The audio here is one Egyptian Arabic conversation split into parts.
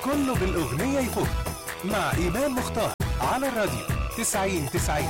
كله بالأغنية يفوت مع إيمان مختار على الراديو 90 90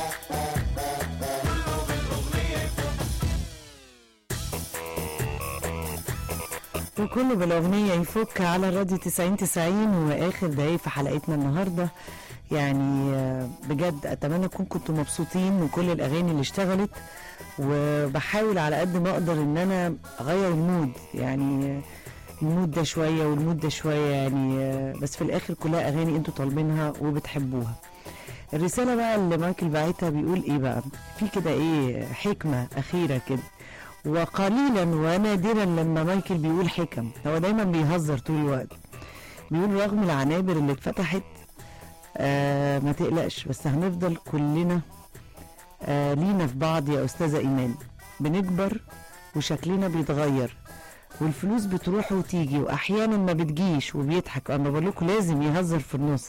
وكله بالأغنية يفك على الراديو 90 90 وآخر دقايق في حلقتنا النهاردة يعني آه، بجد أتمنى تكون كنتوا مبسوطين من كل الأغاني اللي اشتغلت وبحاول على قد ما أقدر إن أنا أغير المود يعني آه، المود ده شوية والمود ده شوية يعني آه، بس في الآخر كلها أغاني أنتوا طالبينها وبتحبوها الرسالة بقى اللي مايكل بعتها بيقول إيه بقى في كده إيه حكمة أخيرة كده وقليلا ونادرا لما مايكل بيقول حكم هو دايما بيهزر طول الوقت بيقول رغم العنابر اللي اتفتحت آه ما تقلقش بس هنفضل كلنا آه لينا في بعض يا أستاذة إيمان بنكبر وشكلنا بيتغير والفلوس بتروح وتيجي وأحيانا ما بتجيش وبيضحك أنا بقول لكم لازم يهزر في النص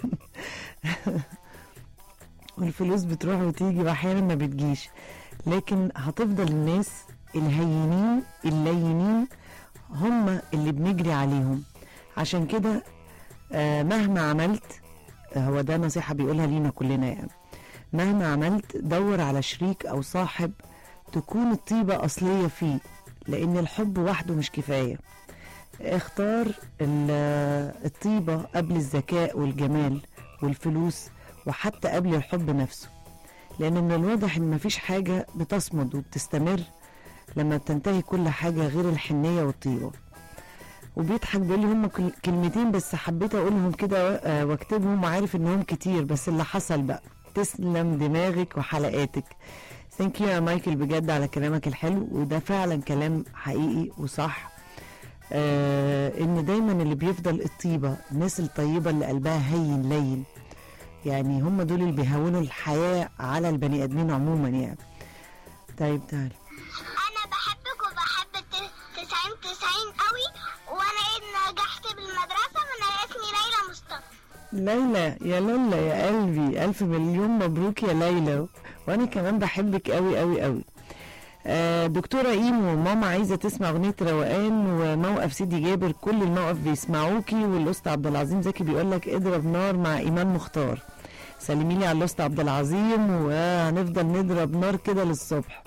والفلوس بتروح وتيجي واحيانا ما بتجيش لكن هتفضل الناس الهينين اللينين هم اللي بنجري عليهم عشان كده آه مهما عملت آه، هو ده نصيحة بيقولها لينا كلنا يعني مهما عملت دور على شريك أو صاحب تكون الطيبة أصلية فيه لأن الحب وحده مش كفاية اختار ال- الطيبة قبل الذكاء والجمال والفلوس وحتى قبل الحب نفسه لأن من الواضح إن مفيش حاجة بتصمد وبتستمر لما بتنتهي كل حاجة غير الحنية والطيبة وبيضحك بيقول لي هم كل- كلمتين بس حبيت أقولهم كده آه، واكتبهم وعارف إنهم كتير بس اللي حصل بقى تسلم دماغك وحلقاتك ثانك يو يا مايكل بجد على كلامك الحلو وده فعلا كلام حقيقي وصح آه ان دايما اللي بيفضل الطيبه الناس الطيبه اللي قلبها هين لين يعني هم دول اللي بيهونوا الحياه على البني ادمين عموما يعني طيب تعالى انا بحبك وبحب الت- تسعين تسعين قوي وانا إذ نجحت بالمدرسة من اسمي ليلى مصطفى ليلى يا لولا يا قلبي ألف مليون مبروك يا ليلى وأنا كمان بحبك قوي قوي قوي آه دكتورة إيمو ماما عايزة تسمع أغنية روقان وموقف سيدي جابر كل الموقف بيسمعوكي والأسطى عبد العظيم زكي بيقول لك اضرب نار مع إيمان مختار سلمي لي على الأسطى عبد العظيم وهنفضل نضرب نار كده للصبح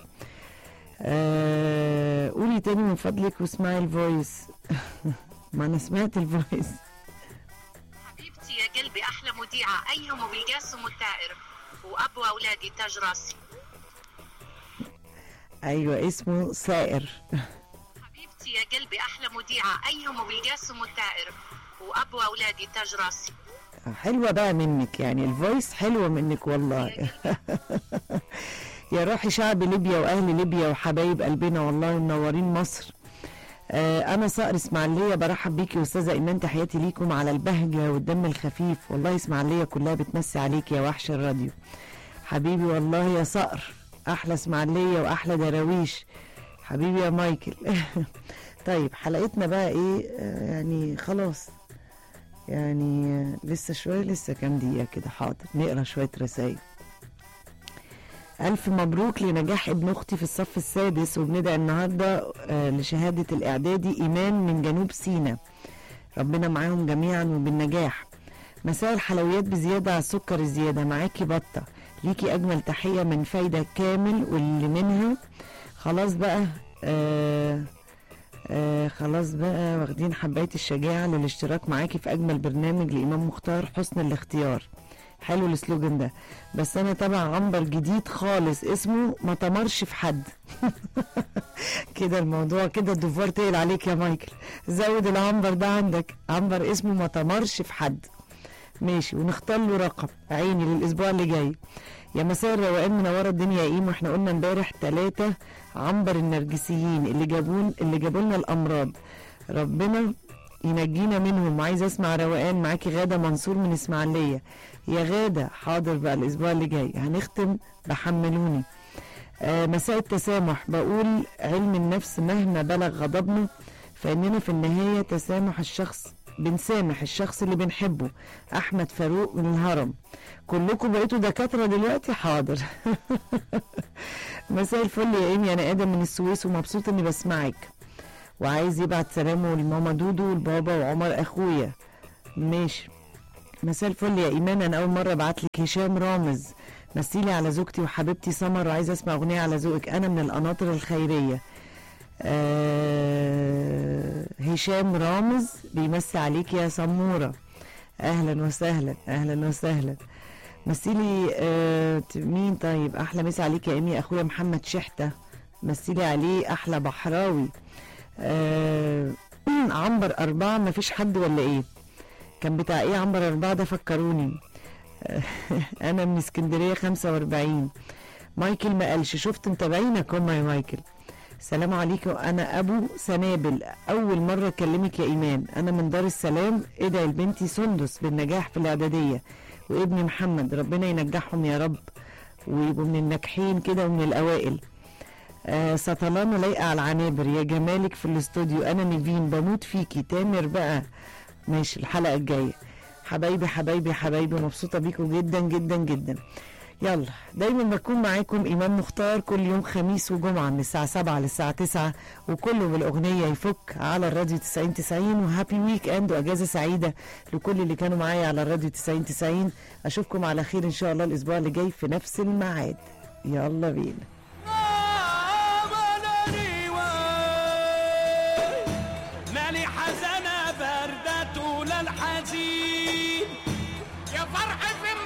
آه قولي تاني من فضلك واسمعي الفويس ما أنا سمعت الفويس حبيبتي يا قلبي احلى مذيعه ايهم وبالقاسم والدائر وابو اولادي تاج راسي ايوه اسمه سائر حبيبتي يا قلبي احلى مذيعه ايهم وبالقاسم والدائر وابو اولادي تاج راسي حلوه بقى منك يعني الفويس حلوه منك والله يا روحي شعب ليبيا واهل ليبيا وحبايب قلبنا والله منورين مصر آه انا صقر اسماعيليه برحب بيكي استاذه ايمان تحياتي ليكم على البهجه والدم الخفيف والله اسماعيليه كلها بتمسي عليك يا وحش الراديو حبيبي والله يا صقر احلى اسماعيليه واحلى دراويش حبيبي يا مايكل طيب حلقتنا بقى ايه آه يعني خلاص يعني آه، لسه شويه لسه كام دقيقه كده حاضر نقرا شويه رسائل ألف مبروك لنجاح ابن أختي في الصف السادس وبندعي النهاردة آه، لشهادة الإعدادي إيمان من جنوب سينا ربنا معاهم جميعا وبالنجاح مساء الحلويات بزيادة على السكر الزيادة معاكي بطة ليكي أجمل تحية من فايدة كامل واللي منها خلاص بقى آه آه خلاص بقى واخدين حباية الشجاعة للاشتراك معاكي في أجمل برنامج لإمام مختار حسن الاختيار حلو السلوجان ده بس انا تابع عنبر جديد خالص اسمه ما تمرش في حد كده الموضوع كده الدفوار تقل عليك يا مايكل زود العنبر ده عندك عنبر اسمه ما تمرش في حد ماشي ونختار له رقم عيني للاسبوع اللي جاي يا مساء الروقان منوره الدنيا يا ايم واحنا قلنا امبارح ثلاثه عنبر النرجسيين اللي جابون اللي جابوا لنا الامراض ربنا ينجينا منهم عايز اسمع روقان معاكي غاده منصور من اسماعيليه يا غاده حاضر بقى الاسبوع اللي جاي هنختم بحملوني آه مساء التسامح بقول علم النفس مهما بلغ غضبنا فاننا في النهايه تسامح الشخص بنسامح الشخص اللي بنحبه احمد فاروق من الهرم كلكم بقيتوا دكاتره دلوقتي حاضر مساء الفل يا ايمي انا ادم من السويس ومبسوط اني بسمعك وعايز يبعت سلامه لماما دودو والبابا وعمر اخويا ماشي مساء الفل يا ايمان انا اول مره ابعت لك هشام رامز مثيلي على زوجتي وحبيبتي سمر وعايزه اسمع اغنيه على ذوقك انا من القناطر الخيريه آه هشام رامز بيمسي عليك يا سموره اهلا وسهلا اهلا وسهلا مثيلي آه ت- مين طيب احلى مسا عليك يا ايمي اخويا محمد شحته مثيلي عليه احلى بحراوي آه عنبر أربعة مفيش حد ولا إيه؟ كان بتاع إيه عنبر أربعة ده فكروني أنا من اسكندرية خمسة وأربعين مايكل ما قالش شفت متابعينك هما يا مايكل السلام عليكم أنا أبو سنابل أول مرة أكلمك يا إيمان أنا من دار السلام ادعي لبنتي سندس بالنجاح في الإعدادية وابني محمد ربنا ينجحهم يا رب ويبقوا من الناجحين كده ومن الأوائل آه سطلانة لايقة على العنابر يا جمالك في الاستوديو أنا نيفين بموت فيكي تامر بقى ماشي الحلقة الجاية حبايبي حبايبي حبايبي مبسوطة بيكم جدا جدا جدا يلا دايما بكون معاكم إمام مختار كل يوم خميس وجمعة من الساعة 7 للساعة 9 وكله بالأغنية يفك على الراديو 90 90 وهابي ويك اند وأجازة سعيدة لكل اللي كانوا معايا على الراديو 90 90 أشوفكم على خير إن شاء الله الأسبوع اللي جاي في نفس الميعاد يلا بينا مالي حزنة بردة طول الحزين يا فرحة